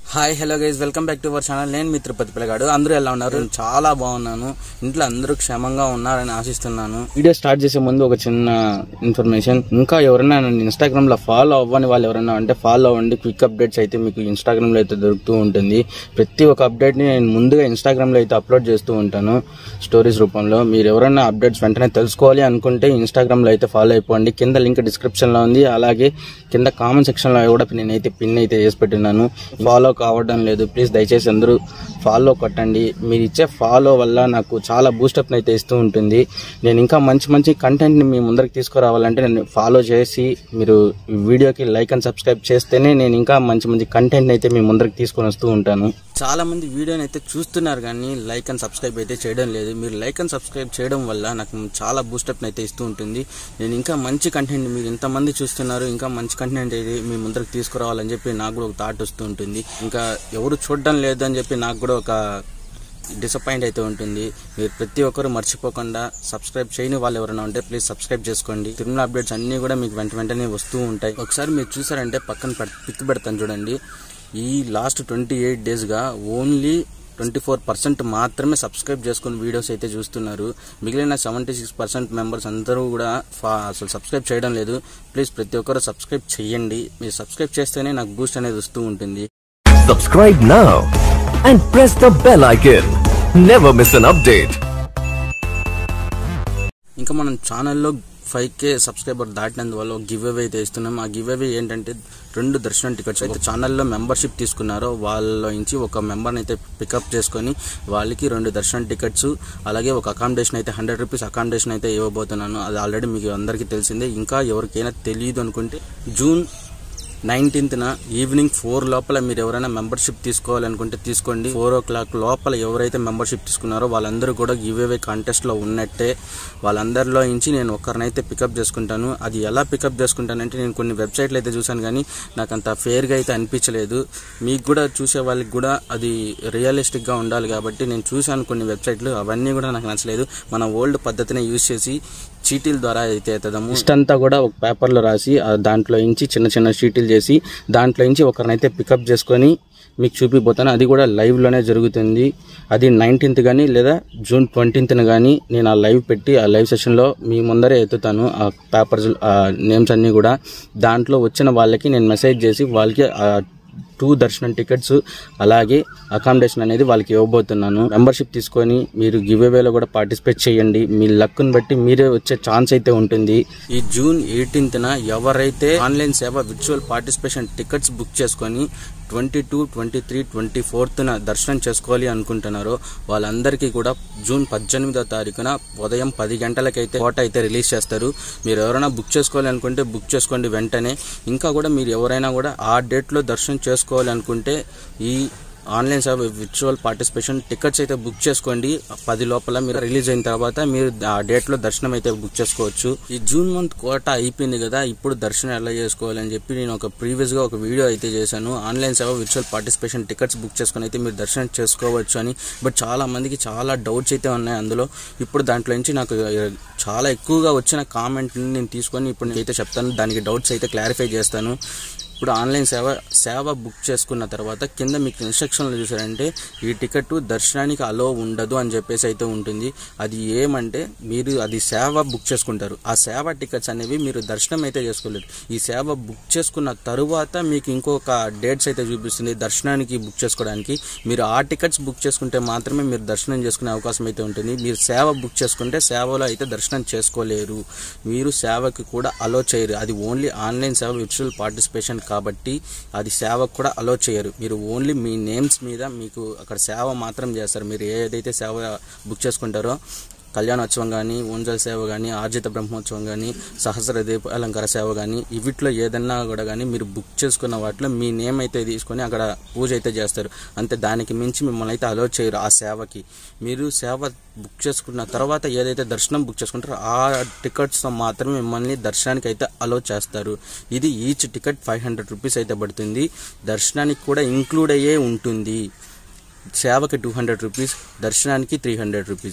Hi hello guys welcome back to our channel నేను మీ తిరుపతి పిల్లగాడు అందరూ ఎలా ఉన్నారు నేను చాలా బాగున్నాను ఇంట్లో అందరూ క్షేమంగా ఉన్నారని ఆశిస్తున్నాను వీడియో స్టార్ట్ చేసే ముందు ఒక చిన్న ఇన్ఫర్మేషన్ ఇంకా ఎవరైనా నన్ను ఇన్స్టాగ్రామ్ లో ఫాలో అవ్వని వాళ్ళు ఎవరైనా అంటే ఫాలో అవ్వండి క్విక్ అప్డేట్స్ అయితే మీకు ఇన్స్టాగ్రామ్ లో అయితే దొరుకుతూ ఉంటుంది ప్రతి ఒక్క అప్డేట్ ని నేను ముందుగా ఇన్స్టాగ్రామ్ లో అయితే అప్లోడ్ చేస్తూ ఉంటాను స్టోరీస్ రూపంలో మీరు ఎవరైనా అప్డేట్స్ వెంటనే తెలుసుకోవాలి అనుకుంటే ఇన్స్టాగ్రామ్ లో అయితే ఫాలో అయిపోండి కింద లింక్ డిస్క్రిప్షన్ లో ఉంది అలాగే కింద కామెంట్ సెక్షన్ లో కూడా నేనైతే పిన్ అయితే చేసి పెట్టినాను ఫాలో కావడం లేదు ప్లీజ్ దయచేసి అందరూ ఫాలో కొట్టండి మీరు ఇచ్చే ఫాలో వల్ల నాకు చాలా బూస్టప్ అయితే ఇస్తూ ఉంటుంది నేను ఇంకా మంచి మంచి కంటెంట్ ని మీ ముందరికి తీసుకురావాలంటే నేను ఫాలో చేసి మీరు ఈ వీడియోకి లైక్ అండ్ సబ్స్క్రైబ్ చేస్తేనే నేను ఇంకా మంచి మంచి కంటెంట్ అయితే మీ ముందరికి తీసుకొని వస్తూ ఉంటాను చాలా మంది వీడియోని అయితే చూస్తున్నారు కానీ లైక్ అండ్ సబ్స్క్రైబ్ అయితే చేయడం లేదు మీరు లైక్ అండ్ సబ్స్క్రైబ్ చేయడం వల్ల నాకు చాలా బూస్టప్ అయితే ఇస్తూ ఉంటుంది నేను ఇంకా మంచి కంటెంట్ మీరు ఇంతమంది చూస్తున్నారు ఇంకా మంచి కంటెంట్ అయితే మీ ముందరికి తీసుకురావాలని చెప్పి నాకు కూడా ఒక థాట్ వస్తూ ఉంటుంది ఇంకా ఎవరు చూడడం లేదు అని చెప్పి నాకు కూడా ఒక డిసప్పాయింట్ అయితే ఉంటుంది మీరు ప్రతి ఒక్కరు మర్చిపోకుండా సబ్స్క్రైబ్ చేయని వాళ్ళు ఎవరైనా ఉంటే ప్లీజ్ సబ్స్క్రైబ్ చేసుకోండి తిరుమల అప్డేట్స్ అన్నీ కూడా మీకు వెంట వెంటనే వస్తూ ఉంటాయి ఒకసారి మీరు చూసారంటే పక్కన పెడ- పిక్ పెడతాను చూడండి ఈ లాస్ట్ ట్వంటీ ఎయిట్ డేస్గా ఓన్లీ ట్వంటీ ఫోర్ పర్సెంట్ మాత్రమే సబ్స్క్రైబ్ చేసుకుని వీడియోస్ అయితే చూస్తున్నారు మిగిలిన సెవెంటీ సిక్స్ పర్సెంట్ మెంబర్స్ అందరూ కూడా ఫా- అసలు సబ్స్క్రైబ్ చేయడం లేదు ప్లీజ్ ప్రతి ఒక్కరు సబ్స్క్రైబ్ చేయండి మీరు సబ్స్క్రైబ్ చేస్తేనే నాకు బూస్ట్ అనేది వస్తూ ఉంటుంది Subscribe now and press the bell icon. Never miss an update. ఇంకా మనం ఛానల్లో ఫైవ్ కే సబ్స్క్రైబర్ దాటినందువల్ల ఒక గివ్ అవే అయితే ఇస్తున్నాం ఆ గివ్ అవే ఏంటంటే రెండు దర్శనం టికెట్స్ అయితే ఛానల్లో మెంబర్షిప్ తీసుకున్నారో వాళ్ళ నుంచి ఒక మెంబర్ని అయితే పికప్ చేసుకొని వాళ్ళకి రెండు దర్శనం టికెట్స్ అలాగే ఒక అకామిడేషన్ అయితే హండ్రెడ్ రూపీస్ అకామిడేషన్ అయితే ఇవ్వబోతున్నాను అది ఆల్రెడీ మీకు అందరికీ తెలిసిందే ఇంకా ఎవరికైనా తెలియదు అనుకుంటే జూన్ నైన్టీన్త్న ఈవినింగ్ ఫోర్ లోపల మీరు ఎవరైనా మెంబర్షిప్ తీసుకోవాలనుకుంటే తీసుకోండి ఫోర్ ఓ క్లాక్ లోపల ఎవరైతే మెంబర్షిప్ తీసుకున్నారో వాళ్ళందరూ కూడా గివ్ అవే కాంటెస్ట్ లో ఉన్నట్టే వాళ్ళందరిలో నుంచి నేను ఒకరినైతే పికప్ చేసుకుంటాను అది ఎలా పికప్ చేసుకుంటానంటే నేను కొన్ని వెబ్సైట్లు అయితే చూశాను కానీ నాకు అంత ఫేర్గా అయితే అనిపించలేదు మీకు కూడా చూసే వాళ్ళకి కూడా అది రియలిస్టిక్ గా ఉండాలి కాబట్టి నేను చూశాను కొన్ని వెబ్సైట్లు అవన్నీ కూడా నాకు నచ్చలేదు మన ఓల్డ్ పద్ధతిని యూజ్ చేసి చీటీల ద్వారా అయితే ఎత్తదాము లిస్ట్ అంతా కూడా ఒక పేపర్లో రాసి ఆ దాంట్లో ఇంచి చిన్న చిన్న చీటీలు చేసి దాంట్లో ఇంచి ఒకరినైతే పికప్ చేసుకొని మీకు చూపిపోతాను అది కూడా లైవ్లోనే జరుగుతుంది అది నైన్టీన్త్ కానీ లేదా జూన్ ట్వంటీన్త్న కానీ నేను ఆ లైవ్ పెట్టి ఆ లైవ్ సెషన్లో మీ ముందరే ఎత్తుతాను ఆ పేపర్స్ ఆ నేమ్స్ అన్నీ కూడా దాంట్లో వచ్చిన వాళ్ళకి నేను మెసేజ్ చేసి వాళ్ళకి ఆ టూ దర్శనం టికెట్స్ అలాగే అకామిడేషన్ అనేది వాళ్ళకి ఇవ్వబోతున్నాను మెంబర్షిప్ తీసుకొని మీరు గివ్ అవేలో కూడా పార్టిసిపేట్ చేయండి మీ లక్ను బట్టి మీరే వచ్చే ఛాన్స్ అయితే ఉంటుంది ఈ జూన్ ఎయిటీన్త్న ఎవరైతే ఆన్లైన్ సేవ విర్చువల్ పార్టిసిపేషన్ టికెట్స్ బుక్ చేసుకొని twenty two twenty three twenty ఫోర్త్న దర్శనం చేసుకోవాలి అనుకుంటున్నారో వాళ్ళందరికీ కూడా జూన్ పద్దెనిమిదో తారీఖున ఉదయం పది గంటలకైతే కోట అయితే రిలీజ్ చేస్తారు మీరు ఎవరైనా బుక్ చేసుకోవాలి అనుకుంటే బుక్ చేసుకోండి వెంటనే ఇంకా కూడా మీరు ఎవరైనా కూడా ఆ డేట్లో దర్శనం చేసుకోవాలి అనుకుంటే ఈ ఆన్లైన్ సేవ విర్చువల్ పార్టిసిపేషన్ టికెట్స్ అయితే బుక్ చేసుకోండి పది లోపల మీరు రిలీజ్ అయిన తర్వాత మీరు ఆ డేట్ లో దర్శనం అయితే బుక్ చేసుకోవచ్చు ఈ జూన్ మంత్ కోట అయిపోయింది కదా ఇప్పుడు దర్శనం ఎలా చేసుకోవాలని చెప్పి నేను ఒక ప్రీవియస్ గా ఒక వీడియో అయితే చేశాను ఆన్లైన్ సేవ విర్చువల్ పార్టిసిపేషన్ టికెట్స్ బుక్ చేసుకుని అయితే మీరు దర్శనం చేసుకోవచ్చు అని బట్ చాలా మందికి చాలా డౌట్స్ అయితే ఉన్నాయి అందులో ఇప్పుడు దాంట్లో నుంచి నాకు చాలా ఎక్కువగా వచ్చిన కామెంట్ నేను తీసుకొని ఇప్పుడు నేను అయితే చెప్తాను దానికి డౌట్స్ అయితే క్లారిఫై చేస్తాను ఇప్పుడు ఆన్లైన్ సేవ సేవ బుక్ చేసుకున్న తర్వాత కింద మీకు ఇన్స్ట్రక్షన్లు చూసారంటే ఈ టికెట్ దర్శనానికి అలో ఉండదు అని చెప్పేసి అయితే ఉంటుంది అది ఏమంటే మీరు అది సేవ బుక్ చేసుకుంటారు ఆ సేవ టికెట్స్ అనేవి మీరు దర్శనం అయితే చేసుకోలేరు ఈ సేవ బుక్ చేసుకున్న తరువాత మీకు ఇంకొక డేట్స్ అయితే చూపిస్తుంది దర్శనానికి బుక్ చేసుకోవడానికి మీరు ఆ టికెట్స్ బుక్ చేసుకుంటే మాత్రమే మీరు దర్శనం చేసుకునే అవకాశం అయితే ఉంటుంది మీరు సేవ బుక్ చేసుకుంటే సేవలో అయితే దర్శనం చేసుకోలేరు మీరు సేవకి కూడా అలో చేయరు అది ఓన్లీ ఆన్లైన్ సేవ విర్చువల్ పార్టిసిపేషన్ కాబట్టి అది సేవకు కూడా అలో చేయరు మీరు ఓన్లీ మీ నేమ్స్ మీద మీకు అక్కడ సేవ మాత్రం చేస్తారు మీరు ఏదైతే సేవ బుక్ చేసుకుంటారో కళ్యాణోత్సవం కానీ ఊంజల్ సేవ కానీ ఆర్జిత బ్రహ్మోత్సవం కానీ సహస్ర దీప అలంకార సేవ కానీ ఇవిట్లో ఏదన్నా కూడా కానీ మీరు బుక్ చేసుకున్న వాటిలో మీ నేమ్ అయితే తీసుకొని అక్కడ పూజ అయితే చేస్తారు అంతే దానికి మించి మిమ్మల్ని అయితే అలో చేయరు ఆ సేవకి మీరు సేవ బుక్ చేసుకున్న తర్వాత ఏదైతే దర్శనం బుక్ చేసుకుంటారో ఆ టికెట్స్తో మాత్రమే మిమ్మల్ని దర్శనానికి అయితే అలో చేస్తారు ఇది each ticket five hundred rupees అయితే పడుతుంది దర్శనానికి కూడా ఇంక్లూడ్ అయ్యే ఉంటుంది సేవకి టూ హండ్రెడ్ రూపీస్ దర్శనానికి త్రీ హండ్రెడ్ రూపీస్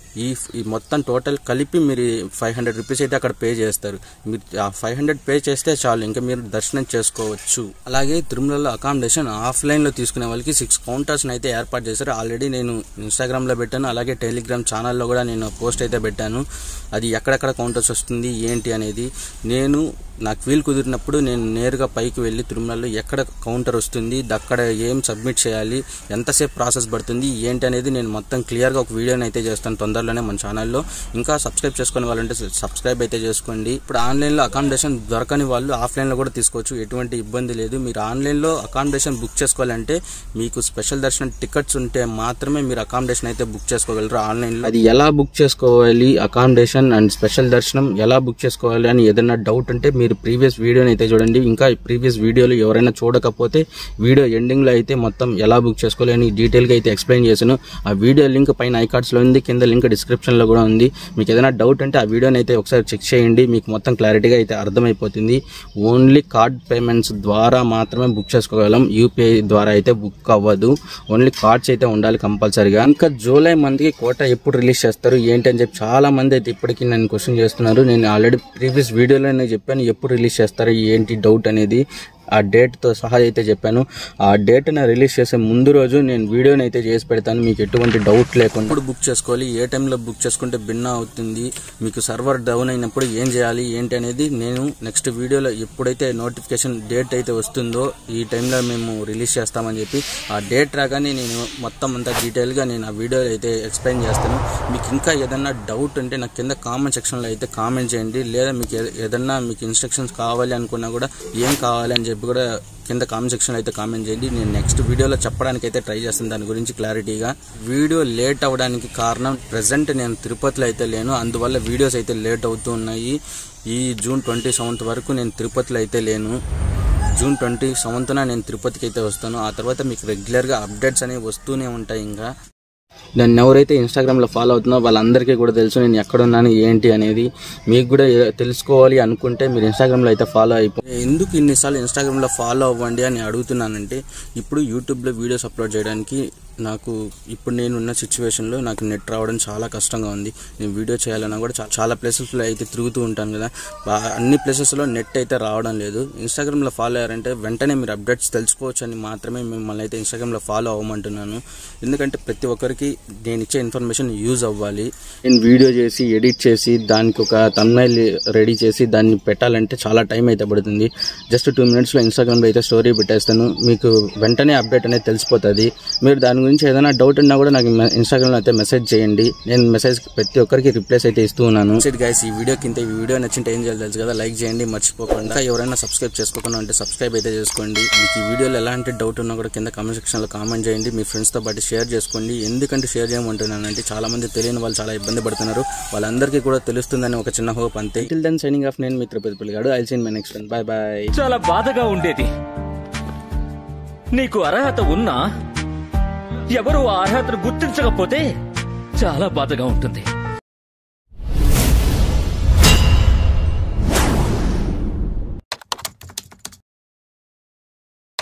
ఈ ఈ మొత్తం టోటల్ కలిపి మీరు ఫైవ్ హండ్రెడ్ రూపీస్ అయితే అక్కడ పే చేస్తారు మీరు ఆ ఫైవ్ హండ్రెడ్ పే చేస్తే చాలు ఇంకా మీరు దర్శనం చేసుకోవచ్చు అలాగే తిరుమలలో అకామిడేషన్ ఆఫ్లైన్లో తీసుకునే వాళ్ళకి సిక్స్ కౌంటర్స్ని అయితే ఏర్పాటు చేశారు ఆల్రెడీ నేను ఇన్స్టాగ్రామ్లో పెట్టాను అలాగే టెలిగ్రామ్ ఛానల్లో కూడా నేను పోస్ట్ అయితే పెట్టాను అది ఎక్కడెక్కడ కౌంటర్స్ వస్తుంది ఏంటి అనేది నేను నాకు వీలు కుదిరినప్పుడు నేను నేరుగా పైకి వెళ్ళి తిరుమలలో ఎక్కడ కౌంటర్ వస్తుంది అక్కడ ఏం సబ్మిట్ చేయాలి ఎంతసేపు ప్రాసెస్ పడుతుంది ఏంటి అనేది నేను మొత్తం క్లియర్గా ఒక వీడియోని అయితే చేస్తాను తొందరలోనే మన ఛానల్లో ఇంకా సబ్స్క్రైబ్ చేసుకునే వాళ్ళంటే సబ్స్క్రైబ్ అయితే చేసుకోండి ఇప్పుడు ఆన్లైన్లో అకామిడేషన్ దొరకని వాళ్ళు ఆఫ్లైన్లో కూడా తీసుకోవచ్చు ఎటువంటి ఇబ్బంది లేదు మీరు ఆన్లైన్లో అకామిడేషన్ బుక్ చేసుకోవాలంటే మీకు స్పెషల్ దర్శనం టికెట్స్ ఉంటే మాత్రమే మీరు అకామిడేషన్ అయితే బుక్ చేసుకోగలరు ఆన్లైన్లో అది ఎలా బుక్ చేసుకోవాలి అకామిడేషన్ అండ్ స్పెషల్ దర్శనం ఎలా బుక్ చేసుకోవాలి అని ఏదైనా డౌట్ ఉంటే మీరు ప్రీవియస్ వీడియోని అయితే చూడండి ఇంకా ప్రీవియస్ వీడియోలు ఎవరైనా చూడకపోతే వీడియో ఎండింగ్లో అయితే మొత్తం ఎలా బుక్ చేసుకోవాలి అని డీటెయిల్గా అయితే ఎక్స్ప్లెయిన్ చేశాను ఆ వీడియో లింక్ పైన ఐకార్డ్స్లో ఉంది కింద లింక్ డిస్క్రిప్షన్లో కూడా ఉంది మీకు ఏదైనా డౌట్ ఉంటే ఆ వీడియోని అయితే ఒకసారి చెక్ చేయండి మీకు మొత్తం క్లారిటీగా అయితే అర్థమైపోతుంది ఓన్లీ కార్డ్ పేమెంట్స్ ద్వారా మాత్రమే బుక్ చేసుకోగలం యూపీఐ ద్వారా అయితే బుక్ అవ్వదు ఓన్లీ కార్డ్స్ అయితే ఉండాలి కంపల్సరీగా ఇంకా జూలై మంత్కి కోట ఎప్పుడు రిలీజ్ చేస్తారు ఏంటి అని చెప్పి చాలా మంది అయితే ఇప్పటికీ నన్ను క్వశ్చన్ చేస్తున్నారు నేను ఆల్రెడీ ప్రీవియస్ వీడియోలోనే చెప్పాను ఎప్పుడు రిలీజ్ చేస్తారు ఏంటి డౌట్ అనేది ఆ డేట్తో సహా అయితే చెప్పాను ఆ డేట్ని రిలీజ్ చేసే ముందు రోజు నేను వీడియోని అయితే చేసి పెడతాను మీకు ఎటువంటి డౌట్ లేకుండా ఇప్పుడు బుక్ చేసుకోవాలి ఏ టైంలో బుక్ చేసుకుంటే భిన్న అవుతుంది మీకు సర్వర్ డౌన్ అయినప్పుడు ఏం చేయాలి ఏంటి అనేది నేను నెక్స్ట్ వీడియోలో ఎప్పుడైతే నోటిఫికేషన్ డేట్ అయితే వస్తుందో ఈ టైంలో మేము రిలీజ్ చేస్తామని చెప్పి ఆ డేట్ రాగానే నేను మొత్తం అంతా డీటెయిల్గా నేను ఆ వీడియో అయితే ఎక్స్ప్లెయిన్ చేస్తాను మీకు ఇంకా ఏదన్నా డౌట్ ఉంటే నాకు కింద కామెంట్ సెక్షన్లో అయితే కామెంట్ చేయండి లేదా మీకు ఏ- ఏదన్నా మీకు ఇన్స్ట్రక్షన్స్ కావాలి అనుకున్నా కూడా ఏం కావాలి అని చెప్పి కూడా కింద కామెంట్ సెక్షన్ అయితే కామెంట్ చేయండి నేను నెక్స్ట్ వీడియోలో చెప్పడానికి అయితే ట్రై చేస్తాను దాని గురించి క్లారిటీగా వీడియో లేట్ అవ్వడానికి కారణం ప్రజెంట్ నేను తిరుపతిలో అయితే లేను అందువల్ల వీడియోస్ అయితే లేట్ అవుతూ ఉన్నాయి ఈ జూన్ ట్వంటీ సెవెంత్ వరకు నేను తిరుపతిలో అయితే లేను జూన్ ట్వంటీ సెవెంత్న నేను తిరుపతికి అయితే వస్తాను ఆ తర్వాత మీకు రెగ్యులర్గా అప్డేట్స్ అనేవి వస్తూనే ఉంటాయి ఇంకా నన్ను ఎవరైతే ఇన్స్టాగ్రామ్లో ఫాలో అవుతున్నారో వాళ్ళందరికీ కూడా తెలుసు నేను ఎక్కడున్నాను ఏంటి అనేది మీకు కూడా ఏ- తెలుసుకోవాలి అనుకుంటే మీరు ఇన్స్టాగ్రామ్లో అయితే ఫాలో అయిపో ఎందుకు ఇన్నిసార్లు ఇన్స్టాగ్రామ్లో ఫాలో అవ్వండి అని అడుగుతున్నానంటే ఇప్పుడు యూట్యూబ్లో వీడియోస్ అప్లోడ్ చేయడానికి నాకు ఇప్పుడు నేను ఉన్న సిచ్యువేషన్లో నాకు నెట్ రావడం చాలా కష్టంగా ఉంది నేను వీడియో చేయాలన్నా కూడా చా- చాలా ప్లేసెస్లో అయితే తిరుగుతూ ఉంటాను కదా బా- అన్ని ప్లేసెస్లో నెట్ అయితే రావడం లేదు ఇన్స్టాగ్రామ్లో ఫాలో అయ్యారంటే వెంటనే మీరు అప్డేట్స్ తెలుసుకోవచ్చు అని మాత్రమే మిమ్మల్ని అయితే ఇన్స్టాగ్రామ్లో ఫాలో అవ్వమంటున్నాను ఎందుకంటే ప్రతి ఒక్కరికి నేను ఇచ్చే ఇన్ఫర్మేషన్ యూజ్ అవ్వాలి నేను వీడియో చేసి ఎడిట్ చేసి దానికి ఒక తమ్నైల్ రెడీ చేసి దాన్ని పెట్టాలంటే చాలా టైం అయితే పడుతుంది జస్ట్ టూ మినిట్స్లో ఇన్స్టాగ్రామ్లో అయితే స్టోరీ పెట్టేస్తాను మీకు వెంటనే అప్డేట్ అనేది తెలిసిపోతుంది మీరు దాని గురించి ఏదైనా డౌట్ ఉన్నా కూడా నాకు మె- ఇన్స్టాగ్రామ్లో అయితే మెసేజ్ చేయండి నేను మెసేజ్ ప్రతి ఒక్కరికి రిప్లైస్ అయితే ఇస్తూ ఉన్నాను గైస్ ఈ వీడియో కింద ఈ వీడియో నచ్చింటే ఏం చేయాలి తెలుసు కదా లైక్ చేయండి మర్చిపోకుండా ఎవరైనా సబ్స్క్రైబ్ చేసుకోకుండా ఉంటే సబ్స్క్రైబ్ అయితే చేసుకోండి మీకు ఈ వీడియోలో ఎలాంటి డౌట్ ఉన్నా కూడా కింద కామెంట్ సెక్షన్లో కామెంట్ చేయండి మీ ఫ్రెండ్స్తో పాటు షేర్ చేసుకోండి ఎందుకంటే షేర్ చేయమంటున్నానంటే చాలా మంది తెలియని వాళ్ళు చాలా ఇబ్బంది పడుతున్నారు వాళ్ళందరికీ కూడా తెలుస్తుందని ఒక చిన్న హోప్ అంతే టిల్ దెన్ సైనింగ్ ఆఫ్ నేను మీ తిరుపతి పిల్లగాడు I'll see in my next one bye bye చాలా బాధగా ఉండేది నీకు అర్హత ఉన్నా ఎవరు ఆ అర్హతను గుర్తించకపోతే చాలా బాధగా ఉంటుంది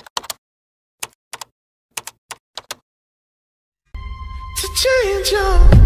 to change your